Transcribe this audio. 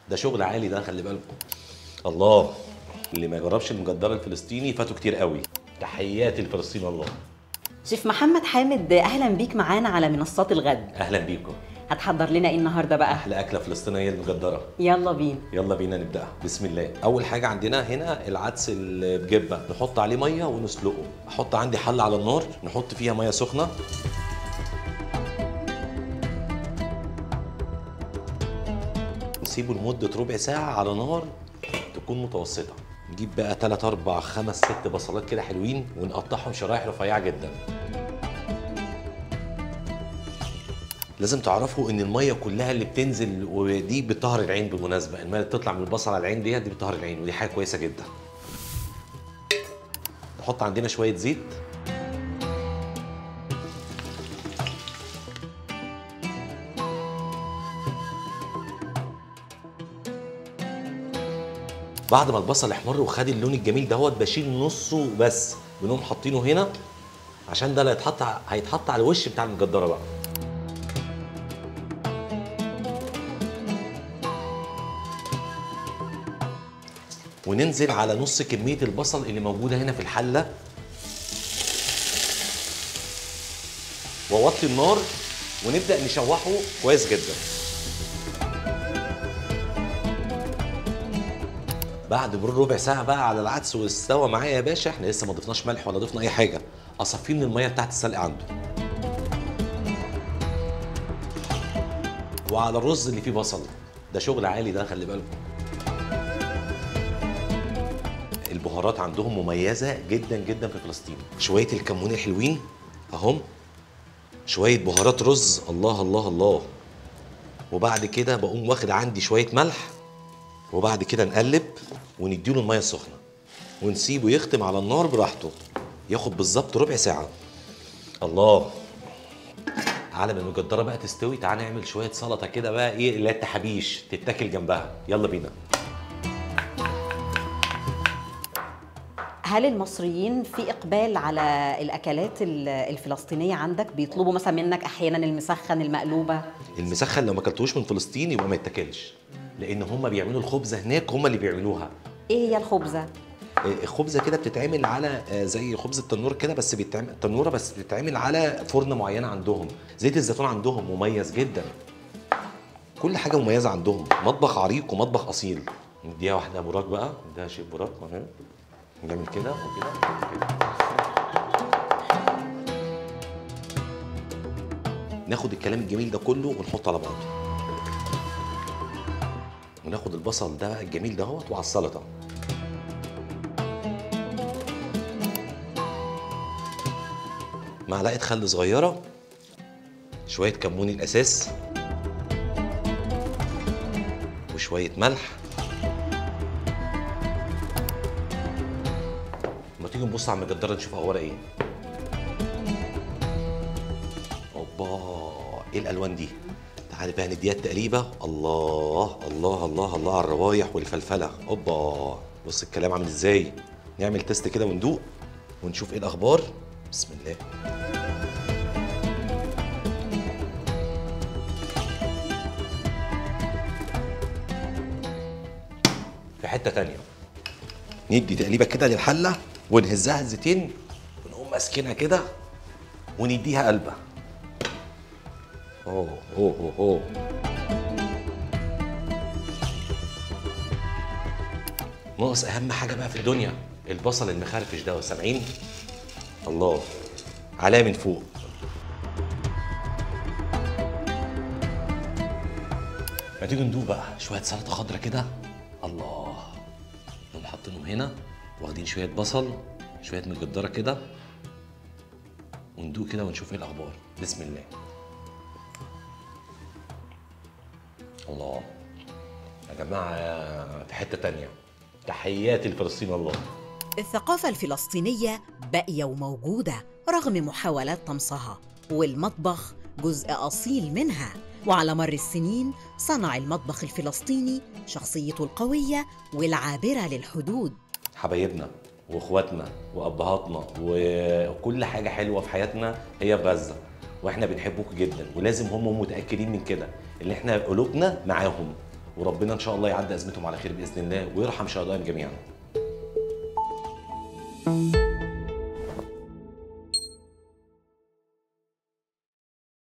ده شغل عالي ده خلي بالكم الله اللي ما جربش المجدره الفلسطيني فاتوا كتير قوي تحياتي لفلسطين الله شيف محمد حامد اهلا بيك معانا على منصات الغد اهلا بيكم هتحضر لنا ايه النهارده بقى احلى اكله فلسطينيه المجدره يلا بينا يلا بينا نبدأ بسم الله أول حاجة عندنا هنا العدس اللي بجبة نحط عليه مية ونسلقه أحط عندي حلة على النار نحط فيها مية سخنة نسيبه لمدة ربع ساعة على نار تكون متوسطة نجيب بقى 3 4 5 6 بصلات كده حلوين ونقطعهم شرايح رفيعة جدا لازم تعرفوا ان الميه كلها اللي بتنزل ودي بتطهر العين بالمناسبه الميه اللي بتطلع من البصل على العين دي دي بتطهر العين ودي حاجه كويسه جدا نحط عندنا شويه زيت بعد ما البصل احمر وخد اللون الجميل دهوت بشيل نصه بس بنقوم حاطينه هنا عشان ده اللي هيتحط ع- هيتحط على الوش بتاع المجدره بقى وننزل على نص كميه البصل اللي موجوده هنا في الحله واوطي النار ونبدا نشوحه كويس جدا بعد مرور ربع ساعه بقى على العدس واستوى معايا يا باشا احنا لسه ما ضفناش ملح ولا ضفنا اي حاجه اصفيه من الميه بتاعت السلق عنده وعلى الرز اللي فيه بصل ده شغل عالي ده خلي بالكم البهارات عندهم مميزه جدا جدا في فلسطين شويه الكمون الحلوين اهم شويه بهارات رز الله الله الله وبعد كده بقوم واخد عندي شويه ملح وبعد كده نقلب ونديله الميه السخنه ونسيبه يختم على النار براحته ياخد بالظبط ربع ساعه الله على ما المجدره بقى تستوي تعالى نعمل شويه سلطه كده بقى ايه اللي هي التحابيش تتاكل جنبها يلا بينا هل المصريين في اقبال على الاكلات ال- الفلسطينيه عندك بيطلبوا مثلا منك احيانا المسخن المقلوبه المسخن لو ما اكلتوش من فلسطين يبقى ما يتاكلش لان هم بيعملوا الخبزه هناك هم اللي بيعملوها ايه هي الخبزه آه، الخبزه كده بتتعمل على آه، زي خبز التنور كده بس بيتعمل تنوره بس بتتعمل على فرن معينه عندهم زيت الزيتون عندهم مميز جدا كل حاجه مميزه عندهم مطبخ عريق ومطبخ اصيل نديها واحده براك بقى نديها شيء براك اهي نعمل كده وكده وكده ناخد الكلام الجميل ده كله ونحطه على بعضه وناخد البصل ده الجميل دهوت وعلى السلطه معلقه خل صغيره شويه كمون الاساس وشويه ملح ما تيجي نبص على المجدره نشوف اخبارها ايه اوبا ايه الالوان دي تعالي بقى نديها التقليبه الله الله الله الله على الروايح والفلفله اوبا بص الكلام عامل ازاي نعمل تيست كده وندوق ونشوف ايه الاخبار بسم الله في حته تانية ندي تقليبه كده للحله ونهزها الزيتين ونقوم ماسكينها كده ونديها قلبه اوه اوه اوه اوه ناقص اهم حاجه بقى في الدنيا البصل المخرفش ده سامعين الله علاه من فوق ما تيجي ندوق بقى شويه سلطه خضرا كده الله نقوم حاطينهم هنا واخدين شويه بصل شويه مجدره كده وندوق كده ونشوف ايه الاخبار بسم الله الله يا جماعه في حته تانية تحياتي لفلسطين الله الثقافة الفلسطينية باقية وموجودة رغم محاولات طمسها والمطبخ جزء أصيل منها وعلى مر السنين صنع المطبخ الفلسطيني شخصيته القوية والعابرة للحدود حبايبنا واخواتنا وابهاتنا وكل حاجه حلوه في حياتنا هي في غزه واحنا بنحبكم جدا ولازم هم متاكدين من كده ان احنا قلوبنا معاهم وربنا ان شاء الله يعدي ازمتهم على خير باذن الله ويرحم شهدائهم جميعا